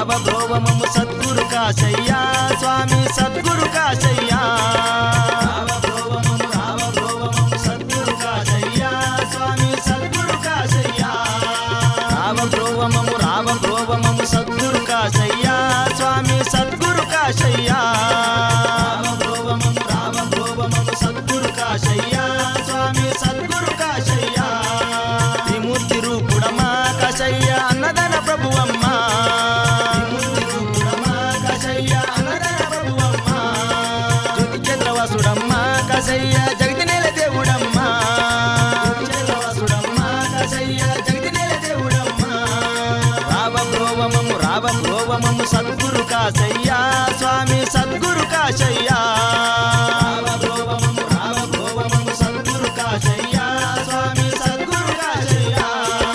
రావ బ్రోవమము సద్గురు కాశయ్యా స్వామి సద్గురు కాశయ్యా రావ బ్రోవమము రావ బ్రోవమము సద్గురు కాశయ్యా స్వామి సద్గురు కాశయ్యా రావ బ్రోవమము రావ బ్రోవమము సద్గురు కాశయ్యా స్వామి సద్గురు కాశయ్యా రావ బ్రోవమము రావ బ్రోవమము సద్గురు కాశయ్యా స్వామి సద్గురు కాశయ్యా విముక్తి రూపుడమా కాశయ్య అన్నదన ప్రభువమ్మా విముక్తి రూపుడమా కాశయ్య అన్నదన ప్రభువమ్మా జ్యోతి చంద్రవాసుడమ్మా కాశయ్య జగతి నేల దేవుడమ్మా జ్యోతి చంద్రవాసుడమ్మా కాశయ్య జగతి నేల దేవుడమ్మా రావ బ్రోవమము రావ బ్రోవమము సద్గురు కాశయ్యా స్వామి సద్గురు కాశయ్యా రావ బ్రోవమము రావ బ్రోవమము సద్గురు కాశయ్యా స్వామి సద్గురు కాశయ్యా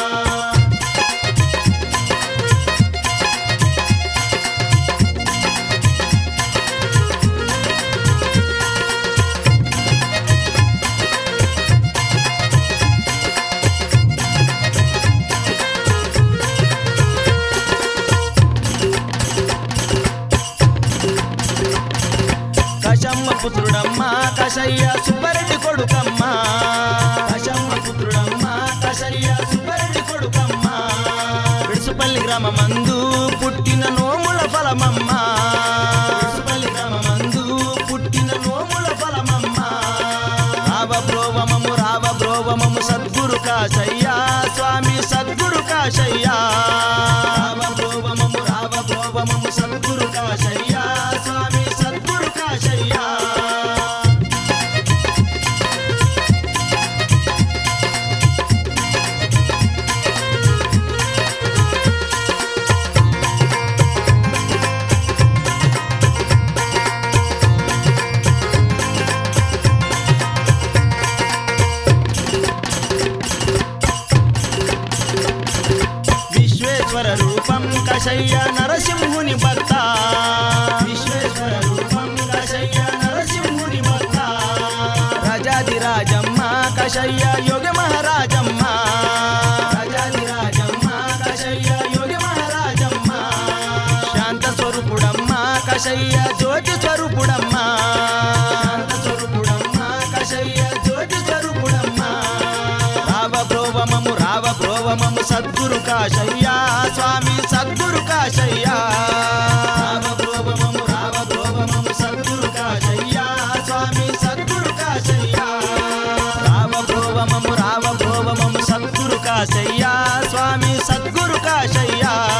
కశమ్మ పుత్రుడమ్మ కషయ్య సుబ్బరెడ్డి కొడుకమ్మ కశమ్మ పుత్రుడమ్మ కషయ్య సుబ్బరెడ్డి కొడుకమ్మ విడుసుపల్లి గ్రామమందు పుట్టిన నోముల ఫలమమ్మ విడుసుపల్లి గ్రామమందు పుట్టిన నోముల ఫలమమ్మ రావ బ్రోవమము రావ బ్రోవమము సద్గురు కాశయ్యా స్వామి సద్గురు కాశయ్యా రావ బ్రోవమము రావ బ్రోవమము సద్గురు కాశయ్యా స్వామి సద్గురు కాశయ్యా విశ్వేశ్వర రూపం కషయ్య నరసింహుని భక్త విశ్వేశ్వర రూపం కషయ్య నరసింహుని భక్త రాజాది రాజమ్మ కషయ్య యోగ మహారాజమ్మ రాజాది రాజమ్మ కషయ్య యోగ మహారాజమ్మ శాంత స్వరూపుడమ్మ కషయ్య జ్యోతి స్వరూపుడమ్మ శాంత స్వరూపుడమ్మ కషయ్య జ్యోతి స్వరూపుడమ్మ రావ బ్రోవమము రావ బ్రోవమము సద్గురు కాశయ్యా స్వామి సద్గురు కాశయ్యా రావ బ్రోవమము రావ బ్రోవమము సద్గురు కాశయ్యా స్వామి సద్గురు కాశయ్యా రావ బ్రోవమము రావ బ్రోవమము సద్గురు కాశయ్యా స్వామి సద్గురు కాశయ్యా